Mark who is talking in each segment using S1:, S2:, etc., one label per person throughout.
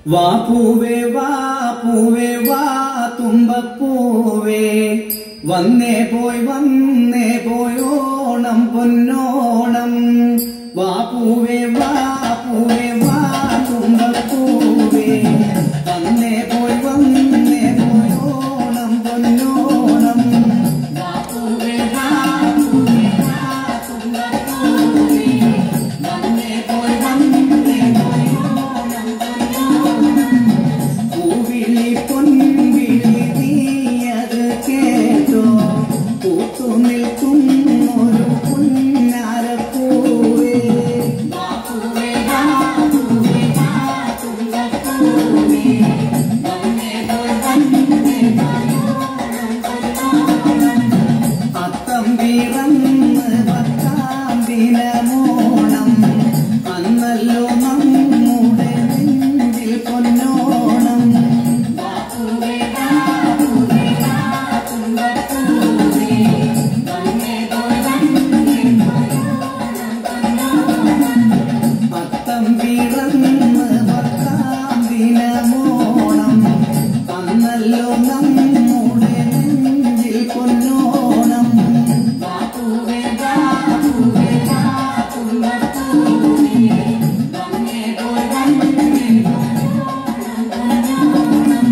S1: വാ പൂവേ വാ പൂവേ വാ തുമ്പപ്പൂവേ വന്നേ പോയി വന്നേ പോയോണം പൊന്നോണം വാ പൂവേ വാ പൂവേ വാ തുമ്പപ്പൂവേ വന്നേ പോയി വന്നേ പോയോണം പൊന്നോണം വാ പൂവേ വാ പൂവേ വാ തുമ്പപ്പൂവേ വന്നേ പോയി വന്നേ പോയോണം പൊന്നോണം പൂവിളി പൊൻവിളി നീയത് കേട്ടോ പൂത്തു നിൽക്കും ഒരു പുന്നാരപ്പൂവേ പൂവേ വാ പൂവേ വാ തുമ്പപ്പൂവേ വന്നേ പോയി വന്നേ പോയോണം പൊന്നോണം അത്തം വീറന്ന് പത്താം ദിനമോണം അന്നല്ലോ നമ്മുടെ നെഞ്ചിൽ പൊന്നോണം വാപ്പുവേ വാപ്പുവേ വാപ്പുവേ വന്നേ പോയി വന്നേ പോയോണം പൊന്നോണം പത്തം വീറന്ന് പത്താം ദിനമോണം അന്നല്ലോ നമ്മുടെ നെഞ്ചിൽ പൊന്നോണം വാപ്പുവേ വാപ്പുവേ വാപ്പുവേ വന്നേ പോയി വന്നേ പോയോണം പൊന്നോണം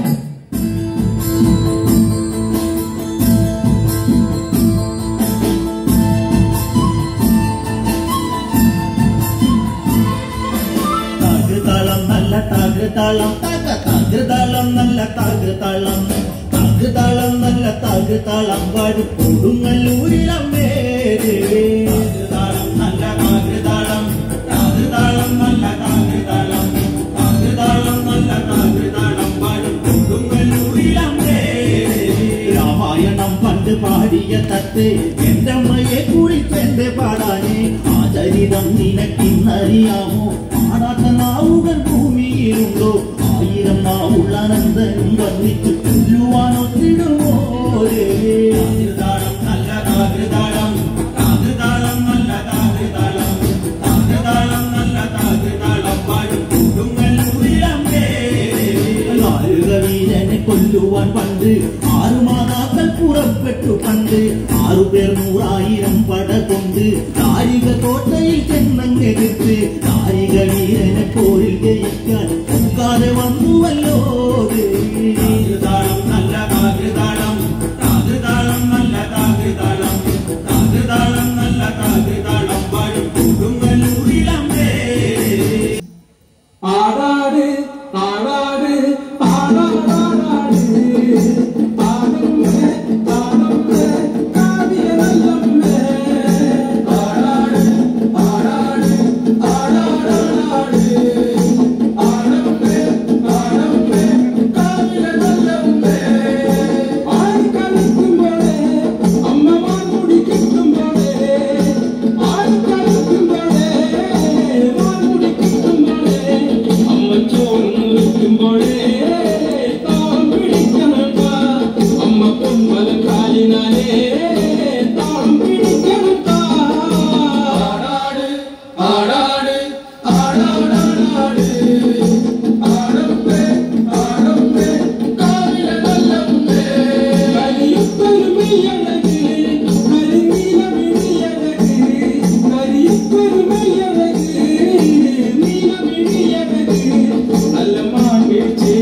S2: തകൃതളം നല്ല തകൃതളം തക തകൃതളം നല്ല തകൃതളം തകൃതളം നല്ല തകൃതളം വരും കൊടുങ്ങല്ലൂരിലമ്മേ തകൃതാളം നല്ല തകൃതാളം തകൃതാളം നല്ല തകൃതാളം തകൃതാളം നല്ല തകൃതാളം വരും കൊടുങ്ങല്ലൂരിലമ്മേ രാമായണം പണ്ട് പാടിയ തത്ത് എന്റെ അമ്മയെ കുറിച്ചെന്റെ പാടാനേ ആ ചരിതം നിനക്കിന്നറിയാമോ പാടാത്ത നാവുകൾ ഭൂമിയിലുണ്ടോ ആയിരം നാവുള്ള അനന്തനും വന്നിട്ട് കൊല്ലുവാനൊത്തിടുമോ താകൃതാളം നല്ല താകൃതാളം താകൃതാളം നല്ല താകൃതാളം താകൃതാളം നല്ല താകൃതാളം പാടും കൊടുങ്ങല്ലൂരിലമ്മേ വീരനെ കൊല്ലുവാൻ പണ്ട് ആറു മാതാക്കൾ പുറപ്പെട്ടു പണ്ട് ആറുപേർ നൂറായിരം പട കൊണ്ട് ദാരിക കോട്ടയിൽ ചെന്നങ്ങെടുത്ത് ദാരിക വീരനെ പോരിൽ ജയിക്കാൻ ഒക്കാതെ വന്നുവല്ലോ താകൃതാളം നല്ല താകൃതാളം താകൃതാളം നല്ല താകൃതാളം താകൃതാളം നല്ല താകൃതാളം പാടും കൊടുങ്ങല്ലൂരിലമ്മേ
S3: ആടാട് ആടാട് ആടാടാടാട് ആടമ്മേ ആടമ്മേ കാവിയനല്ലമ്മേ ആടാട് ആടാട് ആടാടാടാട് ആടമ്മേ ആടമ്മേ കാവിയനല്ലമ്മേ ആയി കളിക്കുമ്പോഴേ അമ്മമാർ മുടി കിട്ടുമ്പോഴേ ആയി കളിക്കുമ്പോഴേ മാർ മുടി കിട്ടുമ്പോഴേ അമ്മ ചോറ് മുറിക്കുമ്പോഴേ താളം പിടിക്കണട്ടാ അമ്മ പൊന്മല കാലിനാലേ താളം പിടിക്കണട്ടാ ആടാട് ആടാട് ആടാടാടാട് ആടമ്മേ ആടമ്മേ കാവിലനല്ലമ്മേ കരിയുത്തൊരു മെയ്യഴക് കരിനീല മിഴിയഴക് കരിയുത്തൊരു മെയ്യഴക് നീല മിഴിയഴക് നല്ല മാൻ വീഴ്ച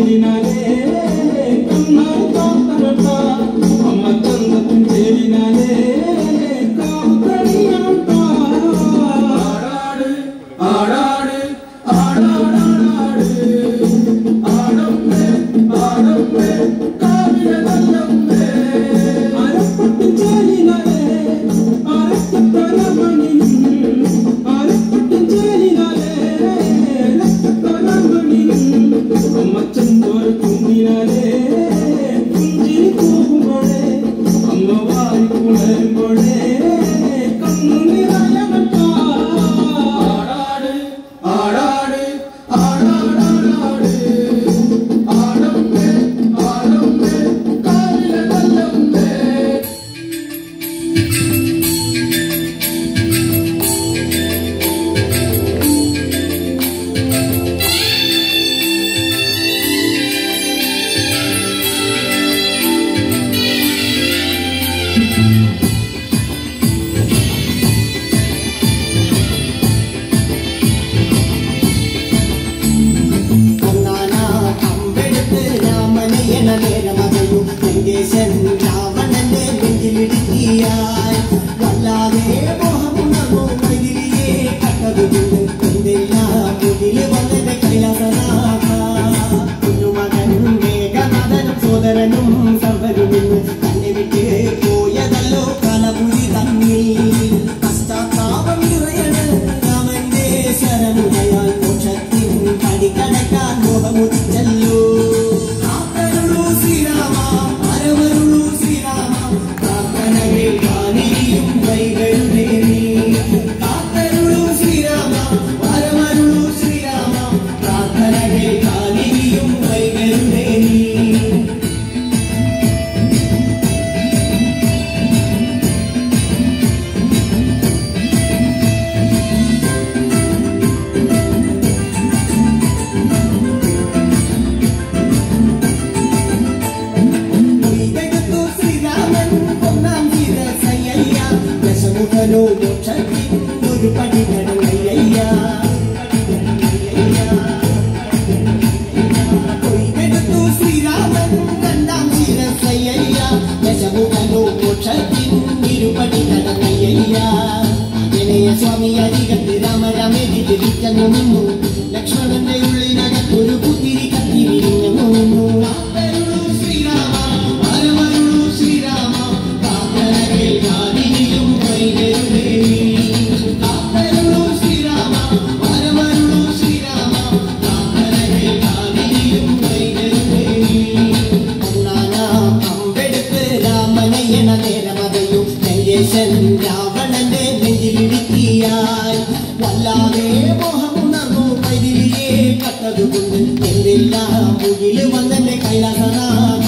S4: മോഹമുദിച്ചല്ലോ കാത്തരുളൂ ശ്രീരാമ പരമരുളൂ ശ്രീരാമ പ്രാർത്ഥനകൾ കാണിയും കൈകളുടെ നീ കാത്തരുളൂ ശ്രീരാമ പരമരുളൂ ശ്രീരാമ പ്രാർത്ഥനകൾ കാണിയും കൈകളുടെ നീ ജഗത്തു ശ്രീരാമൻ ഒന്നാം ശിരസയ്യ ദശമുഖനോ മോക്ഷത്തിൽ ഒരു പടി കടങ്ങയ്യ ജഗത്തു ശ്രീരാമൻ രണ്ടാം ശിരസയ്യ ദശമുഖനോ മോക്ഷത്തിൽ ഇരുപടി കടങ്ങയ്യ ആഞ്ജനേയ സ്വാമി അരികത്ത് രാമ രാമേരി തിരിച്ചങ്ങു നിന്നു ലക്ഷ്മണന്റെ ഉള്ളിനകത്തൊരു പുത്തിരി കത്തി വിരിഞ്ഞു നിന്നു കാത്തരുളൂ ശ്രീരാമ പരമരുളൂ ശ്രീരാമ കാത്തരകൾ കാതിരിയും കൈകരുളേ കാത്തരുളൂ ശ്രീരാമ പരമരുളൂ ശ്രീരാമ കാത്തരകൾ കാതിരിയും കൈകരുളേ ഒന്നാനാം അമ്പെടുത്ത് രാമനയ്യണ നേരമതയും ലങ്കേശൻ രാവണന്റെ നെഞ്ചിലിടുക്കിയായി വല്ലാതെ മോഹമുണർന്നു കൈതിരിയെ കട്ടതുകൊണ്ട് എന്തെല്ലാം മുകില് വന്നെന്റെ കൈലാസനാഥ